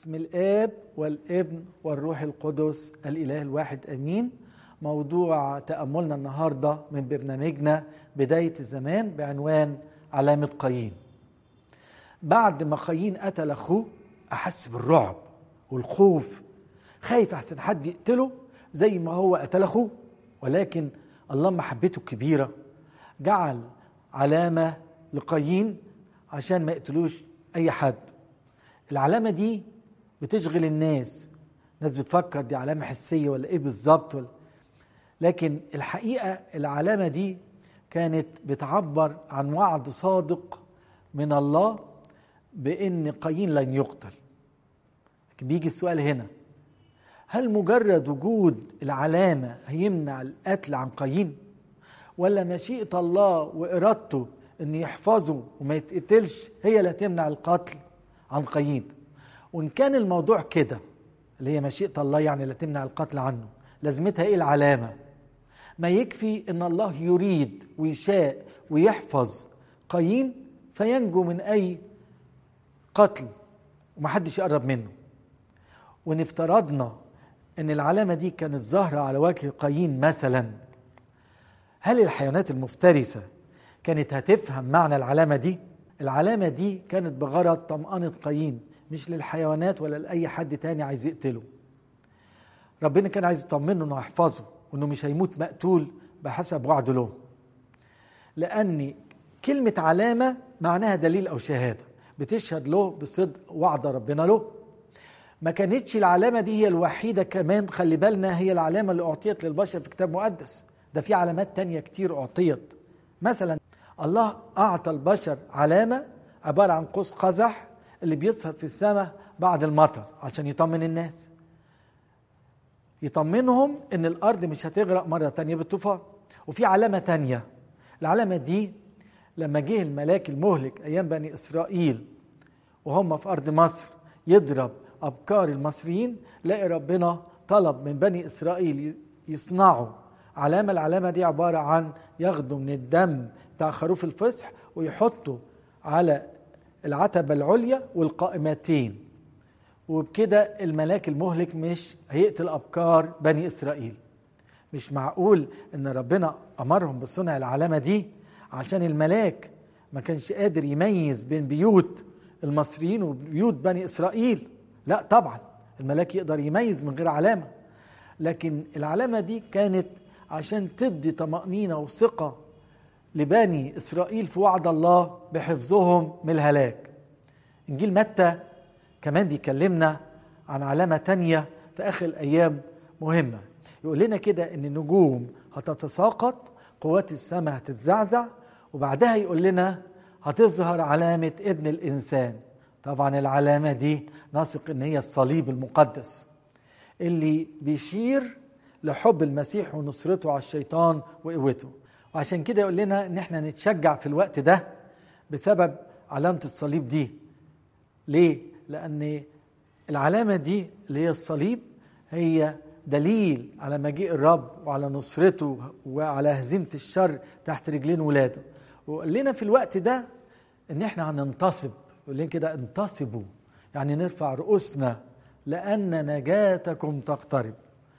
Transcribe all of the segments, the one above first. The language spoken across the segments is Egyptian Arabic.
بسم الاب والابن والروح القدس الاله الواحد امين موضوع تاملنا النهارده من برنامجنا بدايه الزمان بعنوان علامه قايين بعد ما قايين قتل اخوه احس بالرعب والخوف خايف احسن حد يقتله زي ما هو قتل اخوه ولكن الله محبته الكبيره جعل علامه لقايين عشان ما يقتلوش اي حد العلامه دي بتشغل الناس ناس بتفكر دي علامه حسيه ولا ايه بالظبط ولا لكن الحقيقه العلامه دي كانت بتعبر عن وعد صادق من الله بان قايين لن يقتل لكن بيجي السؤال هنا هل مجرد وجود العلامه هيمنع القتل عن قايين ولا مشيئه الله وارادته ان يحفظه وما يتقتلش هي اللي هتمنع القتل عن قايين وان كان الموضوع كده اللي هي مشيئه الله يعني اللي تمنع القتل عنه لازمتها ايه العلامه ما يكفي ان الله يريد ويشاء ويحفظ قايين فينجو من اي قتل ومحدش يقرب منه وان افترضنا ان العلامه دي كانت ظاهره على وجه قايين مثلا هل الحيوانات المفترسه كانت هتفهم معنى العلامه دي العلامه دي كانت بغرض طمأنة قايين مش للحيوانات ولا لأي حد تاني عايز يقتله ربنا كان عايز يطمنه انه يحفظه وانه مش هيموت مقتول بحسب وعده له لان كلمة علامة معناها دليل او شهادة بتشهد له بصدق وعد ربنا له ما كانتش العلامة دي هي الوحيدة كمان خلي بالنا هي العلامة اللي أعطيت للبشر في كتاب مقدس ده في علامات تانية كتير أعطيت مثلا الله أعطى البشر علامة عبارة عن قوس قزح اللي بيظهر في السماء بعد المطر عشان يطمن الناس يطمنهم ان الارض مش هتغرق مرة تانية بالطوفان وفي علامة تانية العلامة دي لما جه الملاك المهلك ايام بني اسرائيل وهم في ارض مصر يضرب ابكار المصريين لقي ربنا طلب من بني اسرائيل يصنعوا علامة العلامة دي عبارة عن ياخدوا من الدم بتاع خروف الفصح ويحطوا على العتبة العليا والقائمتين وبكده الملاك المهلك مش هيقتل أبكار بني إسرائيل مش معقول ان ربنا امرهم بصنع العلامه دي عشان الملاك ما كانش قادر يميز بين بيوت المصريين وبيوت بني اسرائيل لا طبعا الملاك يقدر يميز من غير علامه لكن العلامه دي كانت عشان تدي طمانينه وثقه لبني اسرائيل في وعد الله بحفظهم من الهلاك انجيل متى كمان بيكلمنا عن علامه تانية في اخر الايام مهمه يقول لنا كده ان النجوم هتتساقط قوات السماء هتتزعزع وبعدها يقول لنا هتظهر علامه ابن الانسان طبعا العلامه دي نثق ان هي الصليب المقدس اللي بيشير لحب المسيح ونصرته على الشيطان وقوته وعشان كده يقول لنا ان احنا نتشجع في الوقت ده بسبب علامة الصليب دي ليه؟ لأن العلامة دي اللي هي الصليب هي دليل على مجيء الرب وعلى نصرته وعلى هزيمة الشر تحت رجلين ولاده وقال لنا في الوقت ده ان احنا هننتصب يقول لنا كده انتصبوا يعني نرفع رؤوسنا لأن نجاتكم تقترب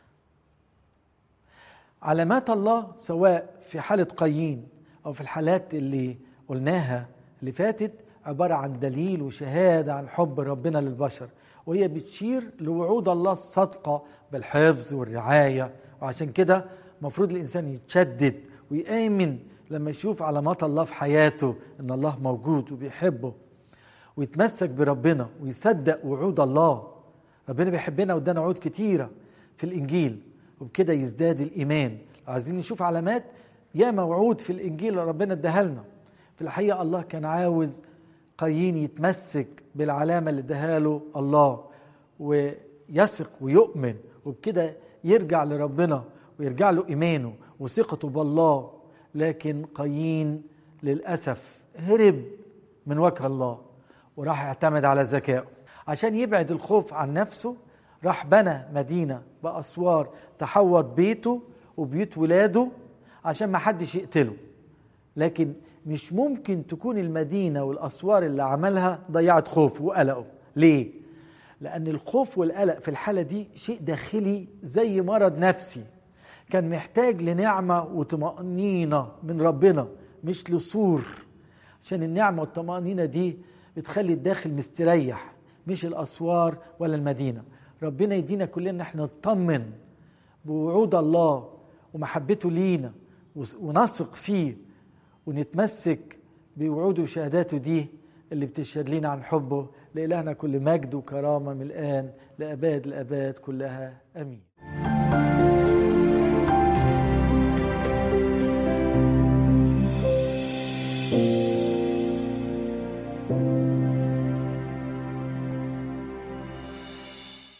علامات الله سواء في حالة قايين أو في الحالات اللي قلناها اللي فاتت عبارة عن دليل وشهادة عن حب ربنا للبشر وهي بتشير لوعود الله الصادقة بالحفظ والرعاية وعشان كده المفروض الإنسان يتشدد ويآمن لما يشوف علامات الله في حياته إن الله موجود وبيحبه ويتمسك بربنا ويصدق وعود الله ربنا بيحبنا وادانا وعود كتيرة في الإنجيل وبكده يزداد الإيمان عايزين نشوف علامات ياما وعود في الإنجيل ربنا اداها لنا في الحقيقة الله كان عاوز قايين يتمسك بالعلامة اللي اداها له الله ويثق ويؤمن وبكده يرجع لربنا ويرجع له إيمانه وثقته بالله لكن قايين للأسف هرب من وجه الله وراح يعتمد على ذكائه عشان يبعد الخوف عن نفسه راح بنى مدينة بأسوار تحوط بيته وبيوت ولاده عشان ما حدش يقتله لكن مش ممكن تكون المدينة والأسوار اللي عملها ضيعت خوفه وقلقه ليه؟ لأن الخوف والقلق في الحالة دي شيء داخلي زي مرض نفسي كان محتاج لنعمة وطمأنينة من ربنا مش لصور عشان النعمة والطمأنينة دي بتخلي الداخل مستريح مش الأسوار ولا المدينة ربنا يدينا كلنا ان احنا نطمن بوعود الله ومحبته لينا ونثق فيه ونتمسك بوعوده وشهاداته دي اللي بتشهد لنا عن حبه لإلهنا كل مجد وكرامة من الآن لأباد الأباد كلها أمين